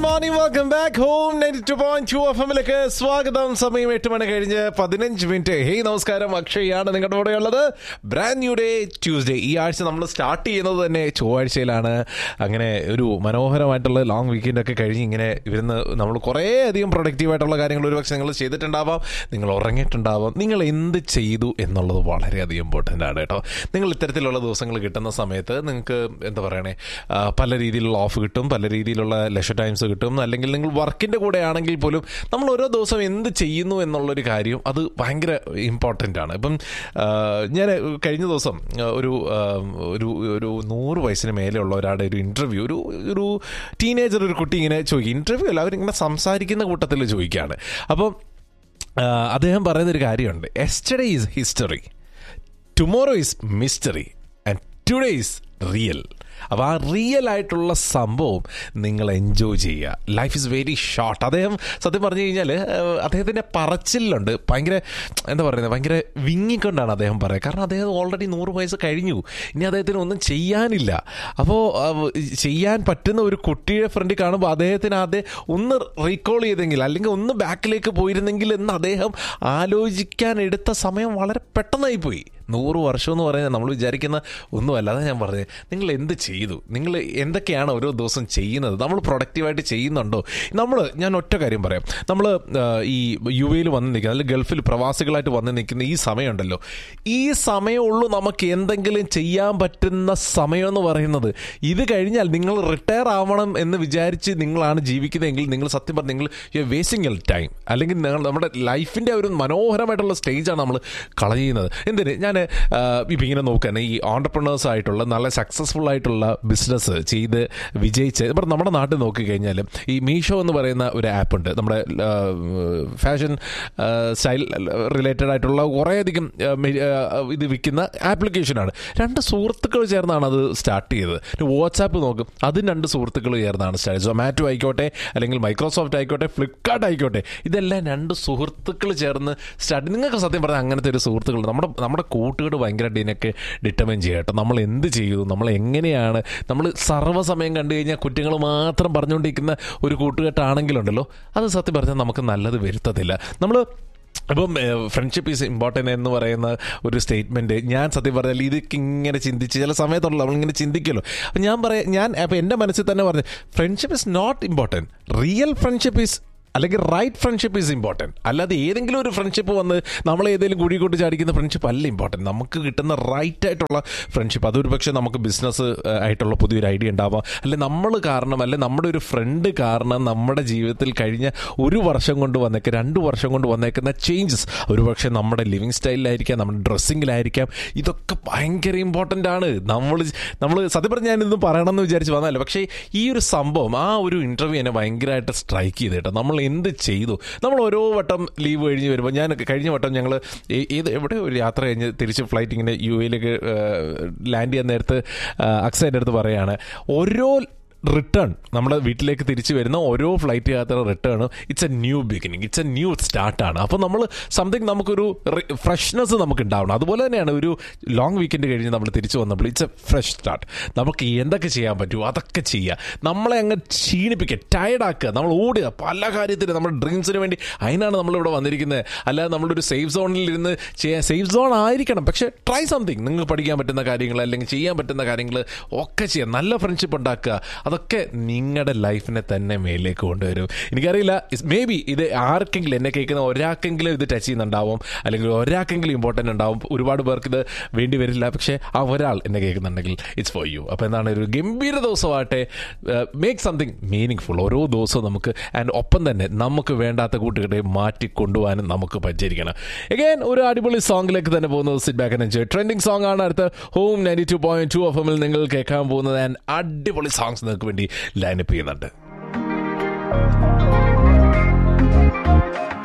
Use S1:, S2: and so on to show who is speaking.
S1: morning welcome back home ninety two point two F എമ്മിലേക്ക് സ്വാഗതം സമയം എട്ട് മണി കഴിഞ്ഞ് പതിനഞ്ച് മിനിറ്റ് ഹേയ് നമസ്കാരം അക്ഷയാണ് നിങ്ങളുടെ കൂടെ ഉള്ളത് ബ്രാൻഡ് ന്യൂ ഡേ ട്യൂസ്ഡേ ഈ ആഴ്ച നമ്മൾ സ്റ്റാർട്ട് ചെയ്യുന്നത് തന്നെ ചൊവ്വാഴ്ചയിലാണ് അങ്ങനെ ഒരു മനോഹരമായിട്ടുള്ള ലോങ് വീക്കെൻഡ് ഒക്കെ കഴിഞ്ഞ് ഇങ്ങനെ ഇരുന്ന് നമ്മൾ കുറേ അധികം പ്രൊഡക്റ്റീവായിട്ടുള്ള കാര്യങ്ങൾ ഒരുപക്ഷെ നിങ്ങൾ ചെയ്തിട്ടുണ്ടാവാം നിങ്ങൾ ഉറങ്ങിയിട്ടുണ്ടാവാം നിങ്ങൾ എന്ത് ചെയ്തു എന്നുള്ളത് വളരെയധികം ഇമ്പോർട്ടൻ്റ് ആണ് കേട്ടോ നിങ്ങൾ ഇത്തരത്തിലുള്ള ദിവസങ്ങൾ കിട്ടുന്ന സമയത്ത് നിങ്ങൾക്ക് എന്താ പറയണേ ആ, പല രീതിയിലുള്ള ഓഫ് കിട്ടും പല രീതിയിലുള്ള ലെഷർ ടൈംസ് കിട്ടും അല്ലെങ്കിൽ നിങ്ങൾ വർക്കിൻ്റെ കൂടെ ആണെങ്കിൽ പോലും നമ്മൾ ഓരോ ദിവസം എന്ത് ചെയ്യുന്നു എന്നുള്ളൊരു കാര്യം അത് ഭയങ്കര ഇമ്പോർട്ടൻ്റ് ആണ് ഇപ്പം ആ, ഞാൻ കഴിഞ്ഞ ദിവസം ആ, ഒരു ആ, ഒരു ഒരു നൂറ് വയസ്സിന് മേലെയുള്ള ഒരാളുടെ ഒരു ഇൻ്റർവ്യൂ ഒരു ഒരു ടീനേജർ ഒരു കുട്ടി ഇങ്ങനെ ചോദിക്കും ഇൻ്റർവ്യൂ അല്ല അവരിങ്ങനെ സംസാരിക്കുന്ന കൂട്ടത്തിൽ ചോദിക്കുകയാണ് അപ്പം ആ, അദ്ദേഹം പറയുന്നൊരു കാര്യമുണ്ട് yesterday is history tomorrow is mystery and today is real അപ്പോൾ ആ റിയൽ ആയിട്ടുള്ള സംഭവം നിങ്ങൾ എൻജോയ് ചെയ്യുക ലൈഫ് ഇസ് വെരി ഷോർട്ട് അദ്ദേഹം സത്യം പറഞ്ഞു കഴിഞ്ഞാൽ അദ്ദേഹത്തിൻ്റെ പറച്ചിലുണ്ട് ഭയങ്കര എന്താ പറയുന്നത് ഭയങ്കര വിങ്ങിക്കൊണ്ടാണ് അദ്ദേഹം പറയുക കാരണം അദ്ദേഹം ഓൾറെഡി നൂറ് വയസ്സ് കഴിഞ്ഞു ഇനി അദ്ദേഹത്തിന് ഒന്നും ചെയ്യാനില്ല അപ്പോൾ ചെയ്യാൻ പറ്റുന്ന ഒരു കുട്ടിയെ ഫ്രണ്ടിൽ കാണുമ്പോൾ അദ്ദേഹത്തിന് ആദ്യം ഒന്ന് റീകോൾ ചെയ്തെങ്കിൽ അല്ലെങ്കിൽ ഒന്ന് ബാക്കിലേക്ക് പോയിരുന്നെങ്കിൽ എന്ന് അദ്ദേഹം ആലോചിക്കാൻ എടുത്ത സമയം വളരെ പെട്ടെന്നായി പോയി നൂറ് വർഷം എന്ന് പറയുന്നത് നമ്മൾ വിചാരിക്കുന്ന ഒന്നുമല്ല അതാ ഞാൻ പറഞ്ഞത് നിങ്ങൾ എന്ത് ചെയ്തു നിങ്ങൾ എന്തൊക്കെയാണ് ഓരോ ദിവസം ചെയ്യുന്നത് നമ്മൾ പ്രൊഡക്റ്റീവായിട്ട് ചെയ്യുന്നുണ്ടോ നമ്മൾ ഞാൻ ഒറ്റ കാര്യം പറയാം നമ്മൾ ഈ യു എയിൽ വന്ന് നിൽക്കുന്ന അല്ലെങ്കിൽ ഗൾഫിൽ പ്രവാസികളായിട്ട് വന്ന് നിൽക്കുന്ന ഈ സമയമുണ്ടല്ലോ ഈ സമയമുള്ളൂ നമുക്ക് എന്തെങ്കിലും ചെയ്യാൻ പറ്റുന്ന സമയം എന്ന് പറയുന്നത് ഇത് കഴിഞ്ഞാൽ നിങ്ങൾ റിട്ടയർ ആവണം എന്ന് വിചാരിച്ച് നിങ്ങളാണ് ജീവിക്കുന്നതെങ്കിൽ നിങ്ങൾ സത്യം പറഞ്ഞ് നിങ്ങൾ യു വേസ്റ്റിംഗ് യൽ ടൈം അല്ലെങ്കിൽ നിങ്ങൾ നമ്മുടെ ലൈഫിൻ്റെ ഒരു മനോഹരമായിട്ടുള്ള സ്റ്റേജാണ് നമ്മൾ കളയുന്നത് എന്തിന് ഞാൻ ഇപ്പം ഇങ്ങനെ നോക്കുകയാണ് ഈ ഓണ്ടർപ്രണേഴ്സ് ആയിട്ടുള്ള നല്ല സക്സസ്ഫുൾ ആയിട്ടുള്ള ബിസിനസ് ചെയ്ത് വിജയിച്ച് ഇപ്പം നമ്മുടെ നാട്ടിൽ നോക്കിക്കഴിഞ്ഞാൽ ഈ മീഷോ എന്ന് പറയുന്ന ഒരു ആപ്പ് ഉണ്ട് നമ്മുടെ ഫാഷൻ സ്റ്റൈൽ റിലേറ്റഡ് ആയിട്ടുള്ള കുറേയധികം ആ, മെ- ആ, ഇത് വിൽക്കുന്ന ആപ്ലിക്കേഷനാണ് രണ്ട് സുഹൃത്തുക്കൾ ചേർന്നാണ് അത് സ്റ്റാർട്ട് ചെയ്തത് വാട്സാപ്പ് നോക്കും അതും രണ്ട് സുഹൃത്തുക്കൾ ചേർന്നാണ് സ്റ്റാർട്ട് സൊമാറ്റോ ആയിക്കോട്ടെ അല്ലെങ്കിൽ മൈക്രോസോഫ്റ്റ് ആയിക്കോട്ടെ ഫ്ലിപ്കാർട്ട് ആയിക്കോട്ടെ ഇതെല്ലാം രണ്ട് സുഹൃത്തുക്കൾ ചേർന്ന് സ്റ്റാർട്ട് നിങ്ങൾക്ക് സത്യം പറഞ്ഞാൽ അങ്ങനത്തെ ഒരു സുഹൃത്തുക്കൾ നമ്മുടെ നമ്മുടെ കൂട്ടുകെട്ട് ഭയങ്കരമായിട്ട് ഇതിനൊക്കെ ഡിറ്റർമിൻ ചെയ്യട്ടോ നമ്മൾ എന്ത് ചെയ്തു നമ്മൾ എങ്ങനെയാണ് നമ്മൾ സർവ്വസമയം കണ്ടു കഴിഞ്ഞാൽ കുറ്റങ്ങൾ മാത്രം പറഞ്ഞുകൊണ്ടിരിക്കുന്ന ഒരു കൂട്ടുകെട്ടാണെങ്കിലുണ്ടല്ലോ അത് സത്യം പറഞ്ഞാൽ നമുക്ക് നല്ലത് വരുത്തത്തില്ല നമ്മൾ അപ്പം ഫ്രണ്ട്ഷിപ്പ് ഈസ് ഇമ്പോർട്ടൻ്റ് എന്ന് പറയുന്ന ഒരു സ്റ്റേറ്റ്മെൻറ്റ് ഞാൻ സത്യം പറഞ്ഞാൽ ഇതൊക്കെ ഇങ്ങനെ ചിന്തിച്ച് ചില സമയത്തുള്ള നമ്മളിങ്ങനെ ചിന്തിക്കുമല്ലോ അപ്പം ഞാൻ പറയാം ഞാൻ അപ്പം എൻ്റെ മനസ്സിൽ തന്നെ പറഞ്ഞു friendship is not important real friendship is അല്ലെങ്കിൽ റൈറ്റ് ഫ്രണ്ട്ഷിപ്പ് ഈസ് ഇമ്പോർട്ടൻറ്റ് അല്ലാതെ ഏതെങ്കിലും ഒരു ഫ്രണ്ട്ഷിപ്പ് വന്ന് നമ്മളെ ഏതെങ്കിലും കുഴി കൊണ്ട് ചാടിക്കുന്ന ഫ്രണ്ട്ഷിപ്പ് അല്ല ഇമ്പോർട്ടൻറ്റ് നമുക്ക് കിട്ടുന്ന റൈറ്റ് ആയിട്ടുള്ള ഫ്രണ്ട്ഷിപ്പ് അതൊരു പക്ഷേ നമുക്ക് ബിസിനസ് ആയിട്ടുള്ള പുതിയൊരു ഐഡിയ ഉണ്ടാവാം അല്ലെ നമ്മൾ കാരണം അല്ലെ നമ്മുടെ ഒരു ഫ്രണ്ട് കാരണം നമ്മുടെ ജീവിതത്തിൽ കഴിഞ്ഞ ഒരു വർഷം കൊണ്ട് വന്നേക്ക് രണ്ട് വർഷം കൊണ്ട് വന്നേക്കുന്ന ചേഞ്ചസ് ഒരു പക്ഷേ നമ്മുടെ ലിവിങ് സ്റ്റൈലിലായിരിക്കാം നമ്മുടെ ഡ്രസ്സിങ്ങിലായിരിക്കാം ഇതൊക്കെ ഭയങ്കര ഇമ്പോർട്ടൻ്റ് ആണ് നമ്മൾ നമ്മൾ സത്യം പറഞ്ഞാൽ ഞാനിതൊന്നും പറയണമെന്ന് വിചാരിച്ച് വന്നതല്ല പക്ഷേ ഈ ഒരു സംഭവം ആ ഒരു ഇൻ്റർവ്യൂ എന്നെ ഭയങ്കരമായിട്ട് സ്ട്രൈക്ക് ചെയ്ത് കേട്ടോ നമ്മൾ എന്ത് ചെയ്തു നമ്മൾ ഓരോ വട്ടം ലീവ് കഴിഞ്ഞ് വരുമ്പോൾ ഞാൻ കഴിഞ്ഞ വട്ടം ഞങ്ങൾ ഏത് എവിടെ ഒരു യാത്ര കഴിഞ്ഞ് തിരിച്ച് ഫ്ലൈറ്റ് ഇങ്ങനെ യു എയിലേക്ക് ലാൻഡ് ചെയ്യാൻ നേരത്ത് അക്സൈൻ്റെ അടുത്ത് പറയാണ് ഓരോ റിട്ടേൺ നമ്മുടെ വീട്ടിലേക്ക് തിരിച്ചു വരുന്ന ഓരോ ഫ്ലൈറ്റ് യാത്ര റിട്ടേണും it's a new beginning it's a new സ്റ്റാർട്ടാണ് അപ്പോൾ നമ്മൾ സംതിങ് നമുക്കൊരു ഫ്രഷ്നെസ് നമുക്ക് ഉണ്ടാവണം അതുപോലെ തന്നെയാണ് ഒരു ലോങ് വീക്കെൻഡ് കഴിഞ്ഞ് നമ്മൾ തിരിച്ചു വന്നപ്പോൾ ഇറ്റ്സ് എ ഫ്രഷ് സ്റ്റാർട്ട് നമുക്ക് എന്തൊക്കെ ചെയ്യാൻ പറ്റുമോ അതൊക്കെ ചെയ്യുക നമ്മളെ അങ്ങ് ക്ഷീണിപ്പിക്കുക ടയർഡാക്കുക നമ്മൾ ഓടുക പല കാര്യത്തിലും നമ്മുടെ ഡ്രീംസിന് വേണ്ടി അതിനാണ് നമ്മളിവിടെ വന്നിരിക്കുന്നത് അല്ലാതെ നമ്മളൊരു സേഫ് സോണിൽ ഇരുന്ന് ചെയ്യാൻ സേഫ് സോൺ ആയിരിക്കണം പക്ഷേ ട്രൈ സംതിങ് നിങ്ങൾക്ക് പഠിക്കാൻ പറ്റുന്ന കാര്യങ്ങൾ അല്ലെങ്കിൽ ചെയ്യാൻ പറ്റുന്ന കാര്യങ്ങൾ ഒക്കെ ചെയ്യാം നല്ല ഫ്രണ്ട്ഷിപ്പ് ഉണ്ടാക്കുക അതൊക്കെ നിങ്ങളുടെ ലൈഫിനെ തന്നെ മേലേക്ക് കൊണ്ടുവരും എനിക്കറിയില്ല മേ ബി ഇത് ആർക്കെങ്കിലും എന്നെ കേൾക്കുന്ന ഒരാൾക്കെങ്കിലും ഇത് ടച്ച് ചെയ്യുന്നുണ്ടാവും അല്ലെങ്കിൽ ഒരാൾക്കെങ്കിലും ഇമ്പോർട്ടൻ്റ് ഉണ്ടാവും ഒരുപാട് പേർക്ക് ഇത് വേണ്ടി വരില്ല പക്ഷേ ആ ഒരാൾ എന്നെ കേൾക്കുന്നുണ്ടെങ്കിൽ ഇറ്റ്സ് ഫോർ യു അപ്പോൾ എന്താണ് ഒരു ഗംഭീര ദിവസമാകട്ടെ മേക്ക് സംതിങ് മീനിങ് ഫുൾ ഓരോ ദിവസവും നമുക്ക് ആൻഡ് ഒപ്പം തന്നെ നമുക്ക് വേണ്ടാത്ത കൂട്ടുകെട്ടെ മാറ്റി കൊണ്ടുപോകാനും നമുക്ക് പറ്റിയിരിക്കണം എഗൈൻ ഒരു അടിപൊളി സോങ്ങിലേക്ക് തന്നെ പോകുന്നത് sit back and enjoy trending song ആണ് അടുത്ത home ninety two point two F എമ്മിൽ നിങ്ങൾ കേൾക്കാൻ പോകുന്നത് ആൻഡ് അടിപൊളി സോങ്സ് നിങ്ങൾക്ക് വേണ്ടി ലൈനപ്പ് ചെയ്യുന്നുണ്ട്